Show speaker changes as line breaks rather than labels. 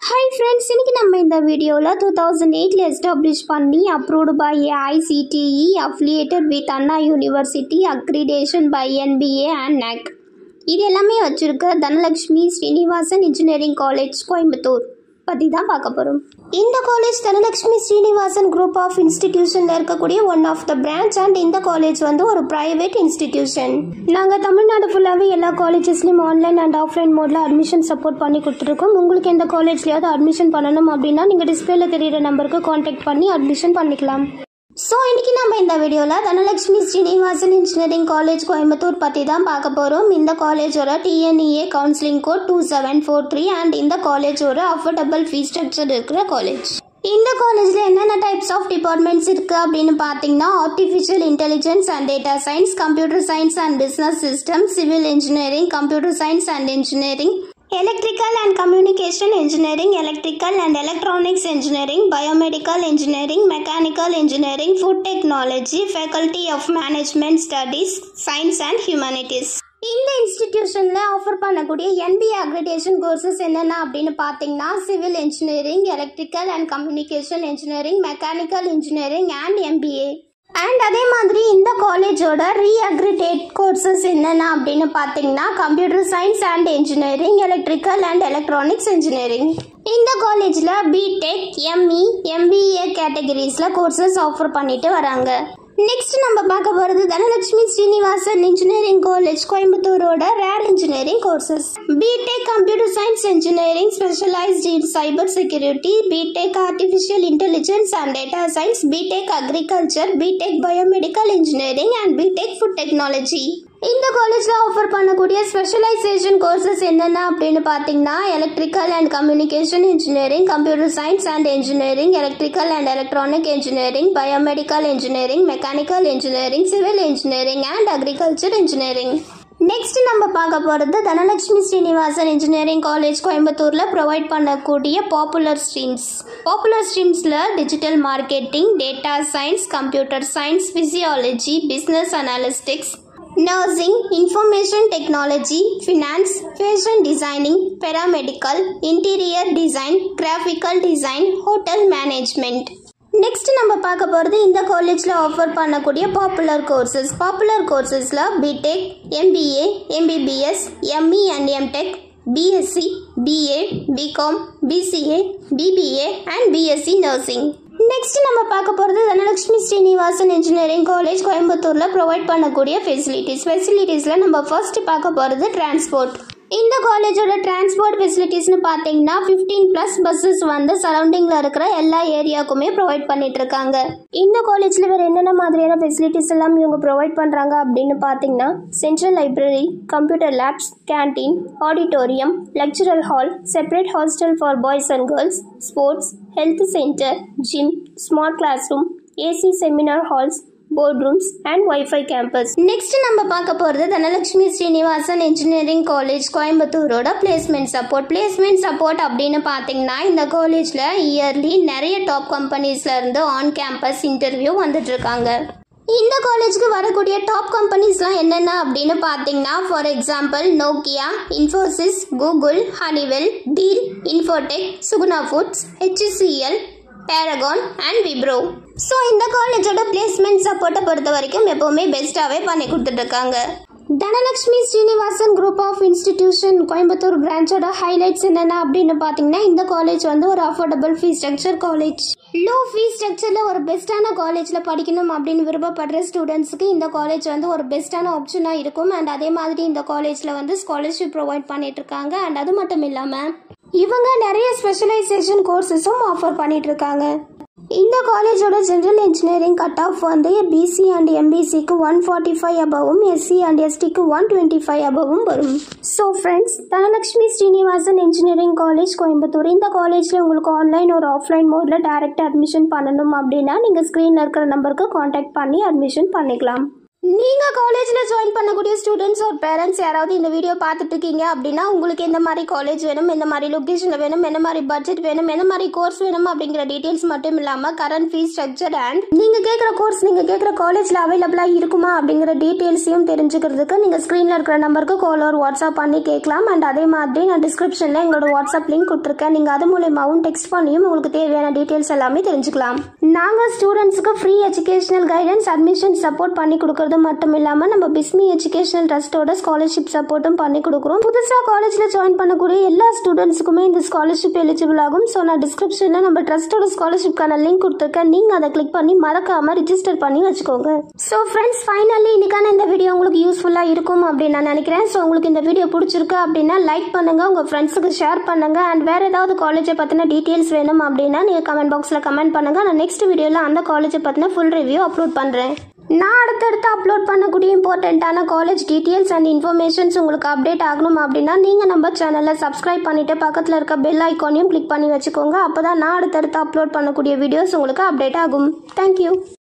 Hi friends இன்னைக்கு நம்ம இந்த வீடியோவில் டூ தௌசண்ட் எயிட்டில் எஸ்டாப்ளிஷ் பண்ணி approved by AICTE affiliated with Anna University accreditation by NBA and NAC இது எல்லாமே வச்சுருக்க தனலக்ஷ்மி ஸ்ரீனிவாசன் இன்ஜினியரிங் காலேஜ் கோயம்புத்தூர் பற்றி தான் பார்க்க போகிறோம் இந்த college Dhanalakshmi Srinivasan group of இன்ஸ்டிடியூஷனில் இருக்கக்கூடிய one of the branch and இந்த காலேஜ் வந்து ஒரு ப்ரைவேட் இன்ஸ்டிடியூஷன் நாங்கள் தமிழ்நாடு ஃபுல்லாகவே எல்லா காலேஜஸ்லையும் ஆன்லைன் அண்ட் ஆஃப்லைன் மோடில் அட்மிஷன் சப்போர்ட் பண்ணி கொடுத்துருக்கோம் உங்களுக்கு எந்த காலேஜ்லையாவது அட்மிஷன் பண்ணணும் அப்படின்னா நீங்கள் டிஸ்பிளேல தெரியிற நம்பருக்கு காண்டாக்ட் பண்ணி அட்மிஷன் பண்ணிக்கலாம் ஸோ இன்னைக்கு நம்ம இந்த வீடியோவில் தனலட்சுமி ஸ்ரீனிவாசன் இன்ஜினியரிங் காலேஜ் கோயம்புத்தூர் பற்றி தான் பார்க்க போகிறோம் இந்த காலேஜோட TNEA counselling code two seven four three and இந்த காலேஜோட அஃபோர்டபுள் ஃபீஸ் ஸ்ட்ரக்சர் இருக்கிற காலேஜ் இந்த காலேஜில் என்னென்ன டைப்ஸ் ஆஃப் டிபார்ட்மெண்ட்ஸ் இருக்குது அப்படின்னு பார்த்தீங்கன்னா artificial intelligence and data science computer science and business system civil engineering computer science and engineering Electrical and Communication Engineering, Electrical and Electronics Engineering, Biomedical Engineering, Mechanical Engineering, Food Technology, Faculty of Management Studies, Science and Humanities. இந்த இன்ஸ்டிடியூஷனில் offer பண்ணக்கூடிய NBA accreditation courses என்னென்ன அப்படின்னு பார்த்தீங்கன்னா civil engineering electrical and communication engineering mechanical engineering and MBA and அதே மாதிரி இந்த காலேஜோட ரீஅக்ரிடேட் கோர்சஸ் என்னென்ன அப்படின்னு பார்த்தீங்கன்னா computer science and engineering electrical and electronics engineering இந்த காலேஜில் பிடெக் எம்இ எம்பிஏ கேட்டகரிஸில் கோர்சஸ் ஆஃபர் பண்ணிட்டு வராங்க நெக்ஸ்ட் நம்ம பார்க்க போகிறது தனலட்சுமி ஸ்ரீனிவாசன் இன்ஜினியரிங் காலேஜ் கோயம்புத்தூரோட rare engineering courses BTech computer science engineering specialised in cyber security BTech artificial intelligence and data science BTech agriculture BTech biomedical engineering and BTech food technology இந்த காலேஜில் offer பண்ணக்கூடிய specialisation courses என்னென்ன அப்படின்னு பார்த்தீங்கன்னா electrical and communication engineering computer science and engineering electrical and electronic engineering biomedical engineering mechanical engineering civil engineering and agriculture engineering next நம்ம பார்க்க போகிறது Dhanalakshmi Srinivasan engineering college கோயம்புத்தூரில் ப்ரொவைட் பண்ணக்கூடிய பாப்புலர் ஸ்ட்ரீம்ஸ் பாப்புலர் ஸ்ட்ரீம்ஸில் digital marketing data science computer science physiology business அனாலிஸ்டிக்ஸ் nursing, information technology, finance, fashion designing, paramedical, interior design, graphical design, hotel management. Next நம்ம பார்க்க போகிறது இந்த காலேஜில் ஆஃபர் பண்ணக்கூடிய பாப்புலர் கோர்சஸ் பாப்புலர் கோர்சஸில் BTech MBA MBBS ME and MTech BSc BA BCom BCA BBA and BSc nursing next நம்ம பார்க்க போகிறது தனலட்சுமி ஸ்ரீனிவாசன் இன்ஜினியரிங் காலேஜ் கோயம்புத்தூரில் ப்ரொவைட் பண்ணக்கூடிய ஃபெசிலிட்டிஸ் ஃபெசிலிட்டிஸில் நம்ம ஃபர்ஸ்ட் பார்க்க போகிறது டிரான்ஸ்போர்ட் இந்த காலேஜோட டிரான்ஸ்போர்ட் ஃபெசிலிட்டிஸ்னு பார்த்தீங்கன்னா ஃபிஃப்டீன் ப்ளஸ் பஸ்ஸஸ் வந்து சரௌண்டிங்கில் இருக்கிற எல்லா ஏரியாவுக்குமே ப்ரொவைட் பண்ணிட்டு இருக்காங்க இந்த காலேஜில் வேறு என்னென்ன மாதிரியான ஃபெசிலிட்டிஸ் எல்லாம் இவங்க ப்ரொவைட் பண்ணுறாங்க அப்படின்னு பார்த்தீங்கன்னா central library computer labs canteen auditorium lecture hall separate hostel for boys and girls sports health centre gym smart class room AC seminar halls board rooms and wifi campus next நம்ம பார்க்க போகிறது Dhanalakshmi Srinivasan engineering college கோயம்புத்தூரோட placement support placement support அப்படின்னு பார்த்தீங்கன்னா இந்த காலேஜில் yearly நிறைய top கம்பெனிஸ்ல இருந்து ஆன் கேம்பஸ் இன்டர்வியூ வந்துட்டு இருக்காங்க இந்த காலேஜுக்கு வரக்கூடிய டாப் கம்பெனிஸ்லாம் என்னென்ன அப்படின்னு பார்த்தீங்கன்னா for example Nokia Infosys Google Honeywell Dell Infotech Suguna Foods HCL Paragon and Wipro so இந்த காலேஜோட பிளேஸ்மெண்ட் சப்போர்ட்டை பொறுத்த வரைக்கும் எப்போவுமே பெஸ்ட்டாகவே பண்ணி கொடுத்துட்ருக்காங்க Dhanalakshmi Srinivasan group of institution Coimbatore பிரான்ச்சோட ஹைலைட்ஸ் என்னென்ன அப்படின்னு பார்த்தீங்கன்னா இந்த காலேஜ் வந்து ஒரு affordable fees structure college low fees ஸ்ட்ரக்சரில் ஒரு பெஸ்ட்டான காலேஜில் படிக்கணும் அப்படின்னு விருப்பப்படுற ஸ்டூடெண்ட்ஸுக்கு இந்த காலேஜ் வந்து ஒரு பெஸ்ட்டான ஆப்ஷனாக இருக்கும் அண்ட் அதே மாதிரி இந்த காலேஜில் வந்து ஸ்காலர்ஷிப் ப்ரொவைட் பண்ணிட்டு இருக்காங்க அண்ட் அது மட்டும் இல்லாமல் இவங்க நிறைய ஸ்பெஷலைசேஷன் கோர்சஸும் ஆஃபர் பண்ணிட்டு இருக்காங்க இந்த காலேஜோட ஜென்ரல் இன்ஜினியரிங் கட் ஆஃப் வந்து பிசி அண்ட் எம்பிசிக்கு ஒன் ஃபார்ட்டி ஃபைவ் அபவும் எஸ்சி அண்ட் எஸ்டிக்கு ஒன் டுவெண்ட்டி ஃபைவ் அபவும் வரும் so friends Dhanalakshmi Srinivasan engineering college Coimbatore இந்த காலேஜில் உங்களுக்கு ஆன்லைன் ஒரு ஆஃப்லைன் மோடில் டைரக்ட் அட்மிஷன் பண்ணணும் அப்படின்னா நீங்கள் ஸ்க்ரீனில் இருக்கிற நம்பருக்கு காண்டாக்ட் பண்ணி அட்மிஷன் பண்ணிக்கலாம் நீங்கள் காலேஜில் ஜாயின் பண்ணக்கூடிய ஸ்டூடெண்ட்ஸ் ஒரு பேரண்ட்ஸ் யாராவது இந்த வீடியோ பார்த்துட்டு இருக்கீங்க அப்படின்னா உங்களுக்கு எந்த மாதிரி காலேஜ் வேணும் எந்த மாதிரி லொக்கேஷனில் வேணும் எந்த மாதிரி பட்ஜெட் வேணும் எந்த மாதிரி கோர்ஸ் வேணும் அப்படிங்கிற டீட்டெயில்ஸ் மட்டும் இல்லாமல் கரண்ட் ஃபீஸ் ஸ்ட்ரக்சர் அண்ட் நீங்கள் கேட்குற கோர்ஸ் நீங்கள் கேட்குற காலேஜில் அவைலபிளாக இருக்குமா அப்படிங்கிற டீட்டெயில்ஸையும் தெரிஞ்சுக்கிறதுக்கு நீங்கள் ஸ்க்ரீனில் இருக்கிற நம்பருக்கு கால் ஒரு வாட்ஸ்அப் பண்ணி கேட்கலாம் அண்ட் அதே மாதிரி நான் டிஸ்கிரிப்ஷனில் எங்களோட வாட்ஸ்அப் லிங்க் கொடுத்துருக்கேன் நீங்கள் அது மூலியமாகவும் டெக்ஸ்ட் பண்ணியும் உங்களுக்கு தேவையான டீட்டெயில்ஸ் எல்லாமே தெரிஞ்சுக்கலாம் நாங்கள் ஸ்டூடெண்ட்ஸுக்கு free educational guidance admission support பண்ணி கொடுக்குறது மட்டும் இல்லாமல் நம்ம பிஸ்மி எஜுகேஷனல் ட்ரஸ்ட்டோட ஸ்காலர்ஷிப் சப்போர்ட்டும் பண்ணி கொடுக்குறோம் புதுசாக காலேஜில் ஜாயின் பண்ணக்கூடிய எல்லா ஸ்டூடெண்ட்ஸுக்குமே இந்த ஸ்காலர்ஷிப் எலிஜிபிள் ஆகும் ஸோ நான் டிஸ்கிரிப்ஷனில் நம்ம ட்ரஸ்ட்டோட ஸ்காலர்ஷிப்க்கான லிங்க் கொடுத்துருக்கேன் நீங்கள் அதை கிளிக் பண்ணி மறக்காமல் ரிஜிஸ்டர் பண்ணி வச்சுக்கோங்க ஸோ ஃப்ரெண்ட்ஸ் ஃபைனலி இன்னைக்கான இந்த வீடியோ உங்களுக்கு யூஸ்ஃபுல்லாக இருக்கும் அப்படின்னு நான் நினைக்கிறேன் ஸோ உங்களுக்கு இந்த வீடியோ பிடிச்சிருக்கு அப்படின்னா லைக் பண்ணுங்க உங்கள் ஃப்ரெண்ட்ஸுக்கு ஷேர் பண்ணுங்க அண்ட் வேற ஏதாவது காலேஜை பற்றின டீட்டெயில்ஸ் வேணும் அப்படின்னா நீங்கள் கமெண்ட் பாக்ஸில் கமெண்ட் பண்ணுங்க நான் நெக்ஸ்ட் வீடியோவில் அந்த காலேஜை பற்றின ஃபுல் ரிவ்யூ அப்லோட் பண்ணுறேன் நான் அடுத்தடுத்து அப்லோட் பண்ணக்கூடிய இம்பார்ட்டண்ட்டான காலேஜ் டீட்டெயில்ஸ் அண்ட் இன்ஃபர்மேஷன்ஸ் உங்களுக்கு அப்டேட் ஆகணும் அப்படின்னா நீங்கள் நம்ம சேனலை சப்ஸ்கிரைப் பண்ணிவிட்டு பக்கத்தில் இருக்க பெல் ஐக்கானையும் கிளிக் பண்ணி வச்சுக்கோங்க அப்போ தான் நான் அடுத்தடுத்து அப்லோட் பண்ணக்கூடிய வீடியோஸ் உங்களுக்கு அப்டேட் ஆகும் தேங்க்யூ